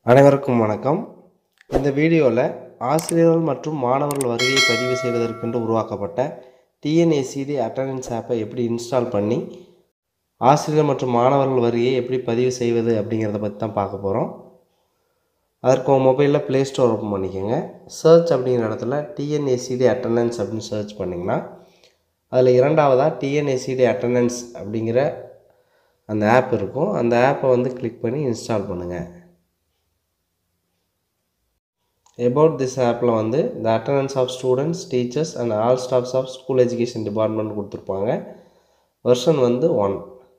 அனைவருக்கும் வணக்கம் இந்த வீடியோவில் ஆசிரியர்கள் மற்றும் மாணவர்கள் வருகையை பதிவு செய்வதற்கென்று உருவாக்கப்பட்ட டிஎன்ஏசிடி அட்டண்டன்ஸ் ஆப்பை எப்படி இன்ஸ்டால் பண்ணி ஆசிரியர் மற்றும் மாணவர்கள் வருகையை எப்படி பதிவு செய்வது அப்படிங்கிறத பற்றி தான் பார்க்க போகிறோம் அதற்கு உங்கள் மொபைலில் ப்ளே ஸ்டோர் ஓப்பன் பண்ணிக்கோங்க சர்ச் அப்படிங்கிற இடத்துல டிஎன்ஏசிடி அட்டண்டன்ஸ் அப்படின்னு சர்ச் பண்ணிங்கன்னா அதில் இரண்டாவதாக டிஎன்ஏசிடி அட்டண்டன்ஸ் அப்படிங்கிற அந்த ஆப் இருக்கும் அந்த ஆப்பை வந்து கிளிக் பண்ணி இன்ஸ்டால் பண்ணுங்கள் about this ஆப்பில் வந்து the attendance of students teachers and all staffs of school education department கொடுத்துருப்பாங்க வெர்ஷன் வந்து ஒன்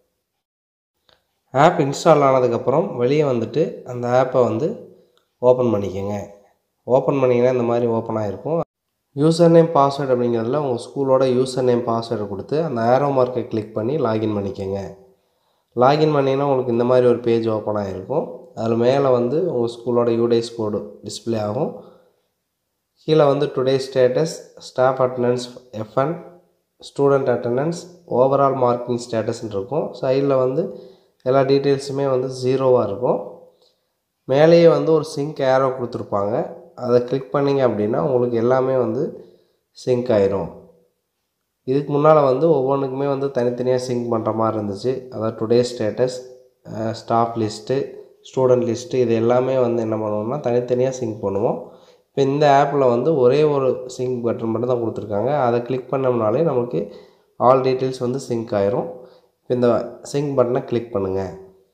ஆப் இன்ஸ்டால் ஆனதுக்கப்புறம் வெளியே வந்துட்டு அந்த ஆப்பை வந்து ஓப்பன் பண்ணிக்கோங்க ஓப்பன் பண்ணிங்கன்னா இந்த மாதிரி ஓப்பன் ஆகிருக்கும் யூசர் நேம் பாஸ்வேர்டு அப்படிங்கிறதுல உங்கள் ஸ்கூலோட யூசர் நேம் பாஸ்வேர்டு கொடுத்து அந்த ஆரோ மார்க்கை கிளிக் பண்ணி லாகின் பண்ணிக்கோங்க லாகின் பண்ணிங்கன்னா உங்களுக்கு இந்த மாதிரி ஒரு பேஜ் ஓப்பன் ஆகிருக்கும் அதில் மேலே வந்து உங்கள் ஸ்கூலோட யூடேஸ் கோடு டிஸ்பிளே ஆகும் கீழே வந்து today status staff attendance FN student attendance overall marking ஸ்டேட்டஸ்ன்னு இருக்கும் சைடில் வந்து எல்லா டீட்டெயில்ஸுமே வந்து ஜீரோவாக இருக்கும் மேலேயே வந்து ஒரு சிங்க் ஏரோ கொடுத்துருப்பாங்க அதை கிளிக் பண்ணிங்க அப்படின்னா உங்களுக்கு எல்லாமே வந்து சிங்க் ஆயிரும் இதுக்கு முன்னால் வந்து ஒவ்வொன்றுக்குமே வந்து தனித்தனியாக சிங்க் பண்ணுற மாதிரி இருந்துச்சு அதாவது today status staff list student list இது எல்லாமே வந்து என்ன பண்ணுவோம்னா தனித்தனியாக சிங்க் பண்ணுவோம் இப்போ இந்த ஆப்பில் வந்து ஒரே ஒரு சிங்க் பட்டன் மட்டும் தான் கொடுத்துருக்காங்க அதை கிளிக் பண்ணோம்னாலே நமக்கு ஆல் டீட்டெயில்ஸ் வந்து சிங்க் ஆயிரும் இப்போ இந்த சிங்க் பட்டனை கிளிக் பண்ணுங்கள்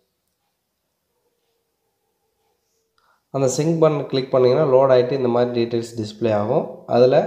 அந்த சிங்க் பட்டன் கிளிக் பண்ணிங்கன்னா லோட் ஆகிட்டு இந்த மாதிரி டீட்டெயில்ஸ் டிஸ்பிளே ஆகும் அதில்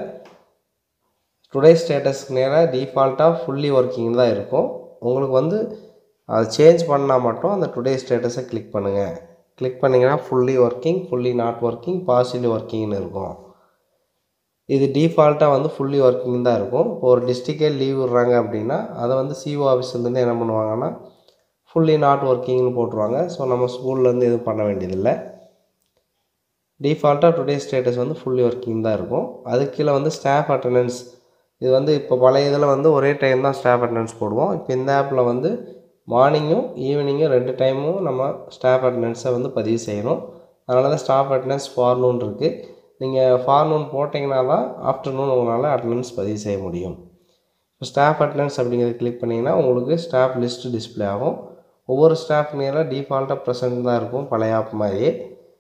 டுடே ஸ்டேட்டஸ்க்கு நேராக டிஃபால்ட்டாக ஃபுல்லி ஒர்க்கிங் தான் இருக்கும் உங்களுக்கு வந்து அதை சேஞ்ச் பண்ணால் மட்டும் அந்த டுடே ஸ்டேட்டஸை கிளிக் பண்ணுங்கள் கிளிக் பண்ணிங்கன்னா fully working fully not working partially ஒர்க்கிங்னு இருக்கும் இது டிஃபால்ட்டாக வந்து ஃபுல்லி ஒர்க்கிங் தான் இருக்கும் இப்போ ஒரு டிஸ்ட்ரிக்டே லீவ் விடுறாங்க அப்படின்னா அதை வந்து சிஓ ஆஃபீஸ்லேருந்து என்ன பண்ணுவாங்கன்னா ஃபுல்லி நாட் ஒர்க்கிங்னு போட்டுருவாங்க ஸோ நம்ம ஸ்கூல்லேருந்து எதுவும் பண்ண வேண்டியதில்லை டிஃபால்ட்டாக டுடே ஸ்டேட்டஸ் வந்து ஃபுல்லி ஒர்க்கிங் தான் இருக்கும் அதுக்கு கீழே வந்து ஸ்டாஃப் அட்டண்டன்ஸ் இது வந்து இப்போ பழைய இதில் வந்து ஒரே டைம் தான் ஸ்டாஃப் அட்டண்டன்ஸ் போடுவோம் இப்போ இந்த ஆப்பில் வந்து மார்னிங்கும் ஈவினிங்கும் ரெண்டு டைமும் நம்ம ஸ்டாஃப் அட்டண்டன்ஸை வந்து பதிவு செய்யணும் அதனால தான் ஸ்டாஃப் அட்டண்டன்ஸ் ஃபார்னூன் இருக்குது நீங்கள் ஃபார்னூன் போட்டிங்கன்னா தான் ஆஃப்டர்நூன் உங்களால் அட்டண்டன்ஸ் பதிவு செய்ய முடியும் இப்போ ஸ்டாஃப் அட்டண்டன்ஸ் அப்படிங்கிறத கிளிக் பண்ணிங்கன்னா உங்களுக்கு ஸ்டாஃப் லிஸ்ட்டு டிஸ்பிளே ஆகும் ஒவ்வொரு ஸ்டாஃப் நேராக டிஃபால்ட்டாக ப்ரெசென்ட் தான் இருக்கும் பழைய ஆப் மாதிரியே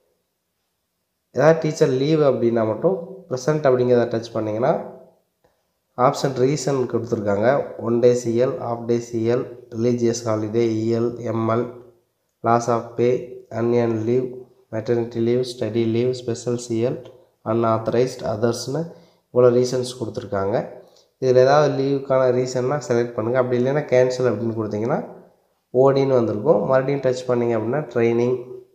ஏதாவது டீச்சர் லீவ் அப்படின்னா மட்டும் ப்ரெசென்ட் அப்படிங்கிறத டச் பண்ணிங்கன்னா ஆப்ஷன் ரீசன் கொடுத்துருக்காங்க one day CL half day CL religious holiday EL ML loss of pay union leave maternity leave study leave special CL unauthorised அதர்ஸ்னு இவ்வளோ ரீசன்ஸ் கொடுத்துருக்காங்க இதில் ஏதாவது லீவுக்கான ரீசன்னா செலக்ட் பண்ணுங்கள் அப்படி இல்லைன்னா கேன்சல் அப்படின்னு கொடுத்தீங்கன்னா ஓடின்னு வந்திருக்கும் மறுபடியும் டச் பண்ணிங்க அப்படின்னா training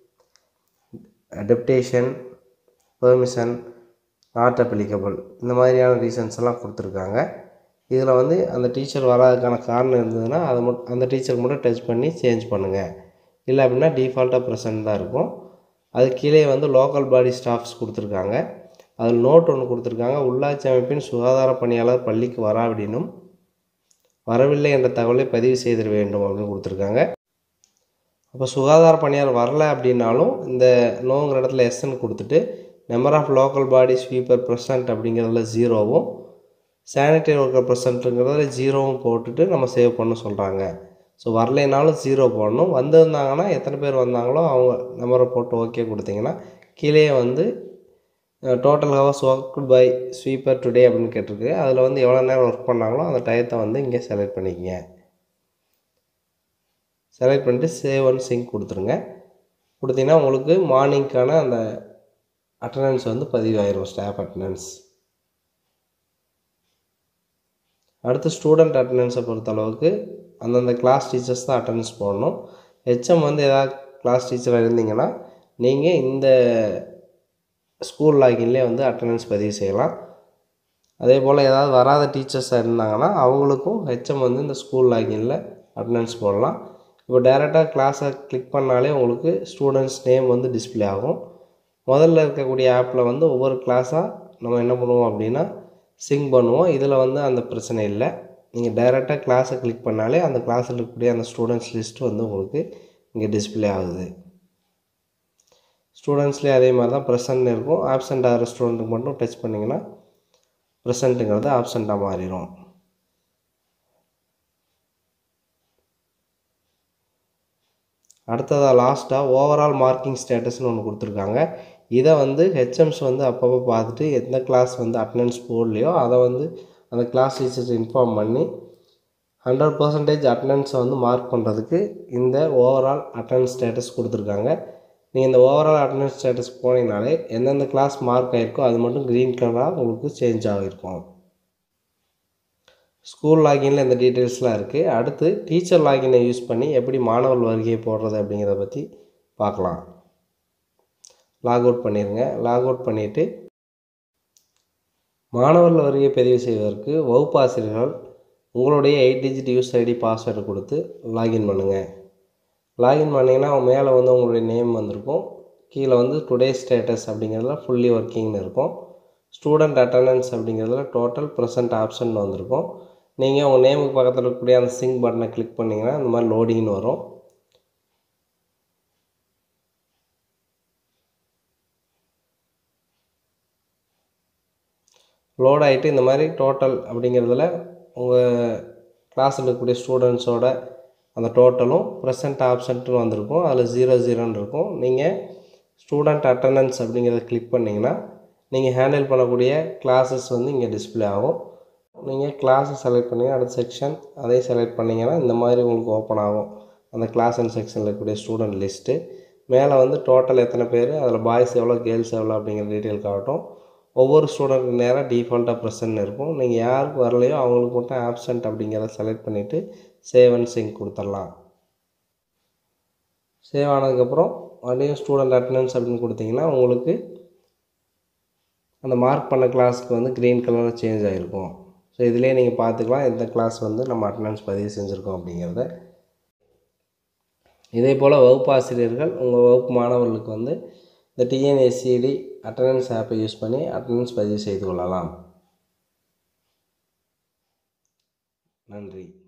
adaptation permission not applicable இந்த மாதிரியான ரீசன்ஸ் எல்லாம் கொடுத்துருக்காங்க இதில் வந்து அந்த டீச்சர் வராதுக்கான காரணம் இருந்ததுன்னா அதை மட்டும் அந்த டீச்சருக்கு மட்டும் டச் பண்ணி சேஞ்ச் பண்ணுங்கள் இல்லை அப்படின்னா டிஃபால்ட்டாக ப்ரெசன்ட் தான் இருக்கும் அது கீழே வந்து லோக்கல் பாடி ஸ்டாஃப்ஸ் கொடுத்துருக்காங்க அதில் நோட் ஒன்று கொடுத்துருக்காங்க உள்ளாட்சி அமைப்பின் சுகாதார பணியாளர் பள்ளிக்கு வராவிடினும் வரவில்லை என்ற தகவலை பதிவு செய்திட வேண்டும் அப்படின்னு கொடுத்துருக்காங்க அப்போ சுகாதார பணியாளர் வரல அப்படின்னாலும் இந்த நோங்கிற இடத்துல எஸ்என் கொடுத்துட்டு number of local body sweeper present அப்படிங்கிறதுல ஜீரோவும் சானிடரி ஒர்க்கர் ப்ரெசன்ட்டுங்கிறதுல ஜீரோவும் போட்டுட்டு நம்ம சேவ் பண்ண சொல்கிறாங்க ஸோ வரலைனாலும் ஜீரோ போடணும் வந்திருந்தாங்கன்னா எத்தனை பேர் வந்தாங்களோ அவங்க நம்பரை போட்டு ஓகே கொடுத்தீங்கன்னா கீழே வந்து total hours work by sweeper today அப்படின்னு கேட்டிருக்கு அதில் வந்து எவ்வளோ நேரம் ஒர்க் பண்ணாங்களோ அந்த டயத்தை வந்து இங்கே செலக்ட் பண்ணிக்கங்க செலக்ட் பண்ணிட்டு சேவ் அண்ட் சிங்க் கொடுத்துருங்க கொடுத்தீங்கன்னா உங்களுக்கு மார்னிங்க்கான அந்த அட்டண்டன்ஸ் வந்து பதிவாயிரும் ஸ்டாஃப் அட்டண்டன்ஸ் அடுத்து ஸ்டூடெண்ட் அட்டண்டன்ஸை பொறுத்தளவுக்கு அந்தந்த கிளாஸ் டீச்சர்ஸ் தான் அட்டண்டன்ஸ் போடணும் ஹெச்எம் வந்து ஏதாவது கிளாஸ் டீச்சராக இருந்தீங்கன்னா நீங்கள் இந்த ஸ்கூல் லாகின்லேயே வந்து அட்டண்டன்ஸ் பதிவு செய்யலாம் அதே போல் ஏதாவது வராத டீச்சர்ஸாக இருந்தாங்கன்னா அவங்களுக்கும் ஹெச்எம் வந்து இந்த ஸ்கூல் லாகினில் அட்டண்டன்ஸ் போடலாம் இப்போ டேரெக்டாக கிளாஸை கிளிக் பண்ணாலே உங்களுக்கு ஸ்டூடெண்ட்ஸ் நேம் வந்து டிஸ்பிளே ஆகும் முதல்ல இருக்கக்கூடிய ஆப்பில் வந்து ஒவ்வொரு கிளாஸாக நம்ம என்ன பண்ணுவோம் அப்படின்னா சிங் பண்ணுவோம் இதில் வந்து அந்த பிரச்சனை இல்லை நீங்கள் டைரெக்டாக கிளாஸை கிளிக் பண்ணாலே அந்த கிளாஸில் இருக்கக்கூடிய அந்த ஸ்டூடெண்ட்ஸ் லிஸ்ட்டு வந்து உங்களுக்கு இங்கே டிஸ்பிளே ஆகுது ஸ்டூடெண்ட்ஸ்லேயே அதே மாதிரி தான் ப்ரெசன்ட் இருக்கும் ஆப்சண்ட் ஆகிற ஸ்டூடெண்ட்டுக்கு மட்டும் டச் பண்ணிங்கன்னா ப்ரெசண்ட்டுங்கிறது ஆப்சண்ட்டாக மாறிடும் அடுத்ததாக லாஸ்ட்டாக ஓவரால் மார்க்கிங் ஸ்டேட்டஸ்னு ஒன்று கொடுத்துருக்காங்க இதை வந்து ஹெச்எம்ஸ் வந்து அப்பப்போ பார்த்துட்டு எந்த கிளாஸ் வந்து அட்டண்டன்ஸ் போடலையோ அதை வந்து அந்த கிளாஸ் டீச்சர்ஸ் இன்ஃபார்ம் பண்ணி ஹண்ட்ரட் பர்சன்டேஜ் அட்டண்டன்ஸை வந்து மார்க் பண்ணுறதுக்கு இந்த ஓவரால் அட்டண்டன்ஸ் ஸ்டேட்டஸ் கொடுத்துருக்காங்க நீங்கள் இந்த ஓவரால் அட்டண்டன்ஸ் ஸ்டேட்டஸ் போனீங்கனாலே எந்தெந்த கிளாஸ் மார்க் ஆகிருக்கோ அது மட்டும் க்ரீன் கலராக உங்களுக்கு சேஞ்ச் ஆகிருக்கும் ஸ்கூல் லாகினில் இந்த டீட்டெயில்ஸ்லாம் இருக்குது அடுத்து டீச்சர் லாகினை யூஸ் பண்ணி எப்படி மாணவர் வருகையை போடுறது அப்படிங்கிறத பற்றி பார்க்கலாம் லாக் அவுட் பண்ணிடுங்க லாக் அவுட் பண்ணிவிட்டு மாணவர்கள் வருகை பதிவு செய்வதற்கு வகுப்பாசிரியர்கள் உங்களுடைய eight digit use ID password கொடுத்து லாகின் பண்ணுங்கள் லாகின் பண்ணிங்கன்னா மேலே வந்து உங்களுடைய நேம் வந்திருக்கும் கீழே வந்து டுடே ஸ்டேட்டஸ் அப்படிங்கிறதுல ஃபுல்லி ஒர்க்கிங்னு இருக்கும் ஸ்டூடெண்ட் அட்டண்டன்ஸ் அப்படிங்கிறதுல டோட்டல் ப்ரெசன்ட் ஆப்ஷன் வந்திருக்கும் நீங்கள் உங்கள் நேமுக்கு பக்கத்தில் இருக்கக்கூடிய அந்த சிங்க் பட்டனை கிளிக் பண்ணிங்கன்னா இந்த மாதிரி லோடிங்னு வரும் லோட் ஆகிட்டு இந்த மாதிரி டோட்டல் அப்படிங்கிறதுல உங்கள் கிளாஸில் இருக்கக்கூடிய ஸ்டூடெண்ட்ஸோட அந்த டோட்டலும் ப்ரெசன்ட் ஆப்சண்ட்னு வந்திருக்கும் அதில் ஜீரோ ஜீரோன்னு இருக்கும் நீங்கள் ஸ்டூடெண்ட் அட்டண்டன்ஸ் அப்படிங்கிறத கிளிக் பண்ணிங்கன்னா நீங்கள் ஹேண்டில் பண்ணக்கூடிய கிளாஸஸ் வந்து இங்கே டிஸ்பிளே ஆகும் நீங்கள் கிளாஸை செலக்ட் பண்ணி அடுத்த செக்ஷன் அதே செலக்ட் பண்ணிங்கன்னா இந்த மாதிரி உங்களுக்கு ஓப்பன் ஆகும் அந்த கிளாஸ் அண்ட் செக்ஷனில் இருக்கக்கூடிய ஸ்டூடெண்ட் லிஸ்ட்டு மேலே வந்து டோட்டல் எத்தனை பேர் அதில் பாய்ஸ் எவ்வளோ கேர்ள்ஸ் எவ்வளோ அப்படிங்கிற டீட்டெயில் காட்டும் ஒவ்வொரு ஸ்டூடெண்ட்டுக்கு நேராக டிஃபால்ட்டாக ப்ரெசன்ட் இருக்கும் நீங்கள் யாருக்கு வரலையோ அவங்களுக்கு மட்டும் ஆப்சண்ட் அப்படிங்கிறத செலக்ட் பண்ணிவிட்டு சேவ் அண்ட் சிங்க் கொடுத்துடலாம் சேவ் ஆனதுக்கப்புறம் மறுபடியும் ஸ்டூடெண்ட் அட்டண்டன்ஸ் அப்படின்னு கொடுத்தீங்கன்னா உங்களுக்கு அந்த மார்க் பண்ண கிளாஸ்க்கு வந்து க்ரீன் கலரில் சேஞ்ச் ஆகிருக்கும் ஸோ இதிலே நீங்கள் பார்த்துக்கலாம் எந்த கிளாஸ் வந்து நம்ம அட்டண்டன்ஸ் பதிவு செஞ்சுருக்கோம் அப்படிங்கிறத இதே போல் வகுப்பு ஆசிரியர்கள் உங்கள் வகுப்பு மாணவர்களுக்கு வந்து இந்த டிஎன்எஸ்சிடி அட்டண்டன்ஸ் ஆப்பை யூஸ் பண்ணி அட்டண்டன்ஸ் பதிவு செய்து கொள்ளலாம் நன்றி